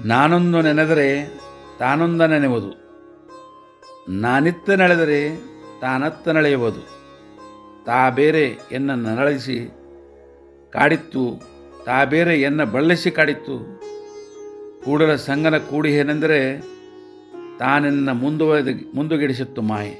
ನಾನೊಂದು ನೆನೆದರೆ ತಾನೊಂದ ನೆನೆಯುವುದು ನಾನಿತ್ತ ನಡೆದರೆ ತಾನತ್ತ ನಡೆಯುವುದು ತಾ ಬೇರೆ ಎನ್ನ ನರಳಿಸಿ ಕಾಡಿತ್ತು ತಾ ಬೇರೆ ಎನ್ನ ಬಳ್ಳಿಸಿ ಕಾಡಿತ್ತು ಕೂಡಲ ಸಂಗನ ಕೂಡಿ ಏನೆಂದರೆ ತಾನೆನ್ನ ಮುಂದುವರೆದ ಮುಂದುಗೆಡಿಸಿತ್ತು ಮಾಯೆ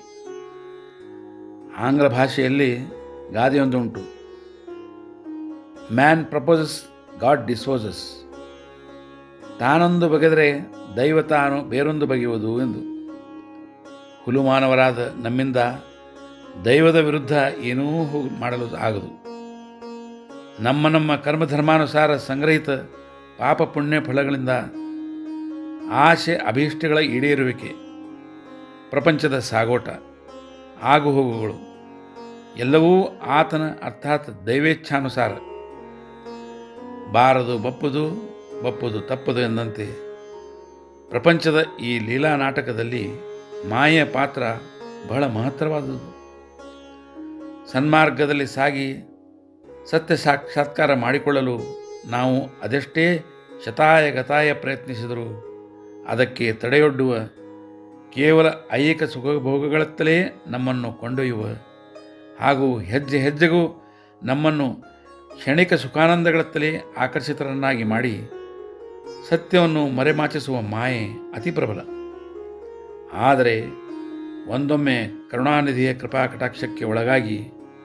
ಆಂಗ್ಲ ಭಾಷೆಯಲ್ಲಿ ಗಾದೆಯೊಂದುಂಟು ಮ್ಯಾನ್ ಪ್ರಪೋಸಸ್ ಗಾಡ್ ಡಿಸ್ಪೋಸಸ್ ತಾನೊಂದು ಬಗೆದರೆ ದೈವ ತಾನು ಬೇರೊಂದು ಬಗೆಯುವುದು ಎಂದು ಹುಲುಮಾನವರಾದ ನಮ್ಮಿಂದ ದೈವದ ವಿರುದ್ಧ ಏನೂ ಹೋಗಿ ಮಾಡಲು ಆಗದು ನಮ್ಮ ನಮ್ಮ ಕರ್ಮಧರ್ಮಾನುಸಾರ ಸಂಗ್ರಹಿತ ಪಾಪ ಪುಣ್ಯ ಫಲಗಳಿಂದ ಆಸೆ ಅಭೀಷ್ಟಗಳ ಈಡೇರುವಿಕೆ ಪ್ರಪಂಚದ ಸಾಗೋಟ ಆಗುಹೋಗುಗಳು ಎಲ್ಲವೂ ಆತನ ಅರ್ಥಾತ್ ದೈವೇಚ್ಛಾನುಸಾರ ಬಾರದು ಬಪ್ಪುದು ಬಪ್ಪುದು ತಪ್ಪದು ಎಂದಂತೆ ಪ್ರಪಂಚದ ಈ ಲೀಲಾ ನಾಟಕದಲ್ಲಿ ಮಾಯೆಯ ಪಾತ್ರ ಬಹಳ ಮಹತ್ತರವಾದುದು ಸನ್ಮಾರ್ಗದಲ್ಲಿ ಸಾಗಿ ಸತ್ಯ ಸಾಕ್ಷಾತ್ಕಾರ ಮಾಡಿಕೊಳ್ಳಲು ನಾವು ಅದೆಷ್ಟೇ ಶತಾಯ ಗತಾಯ ಪ್ರಯತ್ನಿಸಿದರೂ ಅದಕ್ಕೆ ತಡೆಯೊಡ್ಡುವ ಕೇವಲ ಐಹಿಕ ಸುಖಭೋಗಗಳತ್ತಲೇ ನಮ್ಮನ್ನು ಕೊಂಡೊಯ್ಯುವ ಹಾಗೂ ಹೆಜ್ಜೆ ಹೆಜ್ಜೆಗೂ ನಮ್ಮನ್ನು ಕ್ಷಣಿಕ ಸುಖಾನಂದಗಳತ್ತಲೇ ಆಕರ್ಷಿತರನ್ನಾಗಿ ಮಾಡಿ ಸತ್ಯವನ್ನು ಮರೆಮಾಚಿಸುವ ಮಾಯೆ ಅತಿ ಪ್ರಬಲ ಆದರೆ ಒಂದೊಮ್ಮೆ ಕರುಣಾನಿಧಿಯ ಕೃಪಾ ಕಟಾಕ್ಷಕ್ಕೆ ಒಳಗಾಗಿ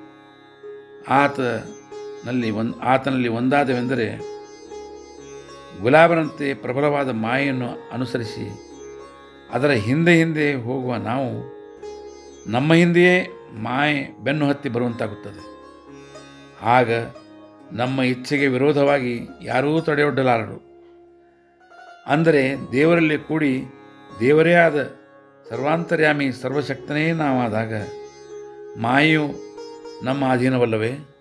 ಆತನಲ್ಲಿ ಒಂದು ಆತನಲ್ಲಿ ಒಂದಾದವೆಂದರೆ ಗುಲಾಬರಂತೆ ಪ್ರಬಲವಾದ ಮಾಯೆಯನ್ನು ಅನುಸರಿಸಿ ಅದರ ಹಿಂದೆ ಹಿಂದೆ ಹೋಗುವ ನಾವು ನಮ್ಮ ಹಿಂದೆಯೇ ಮಾಯೆ ಬೆನ್ನು ಹತ್ತಿ ಬರುವಂತಾಗುತ್ತದೆ ಆಗ ನಮ್ಮ ಇಚ್ಛೆಗೆ ವಿರೋಧವಾಗಿ ಯಾರೂ ತಡೆಯೊಡ್ಡಲಾರರು ಅಂದರೆ ದೇವರಲ್ಲಿ ಕೂಡಿ ದೇವರೇ ಆದ ಸರ್ವಾಂತರ್ಯಾಮಿ ಸರ್ವಶಕ್ತನೇ ನಾವಾದಾಗ ಮಾಯೆಯು ನಮ್ಮ ಅಧೀನವಲ್ಲವೇ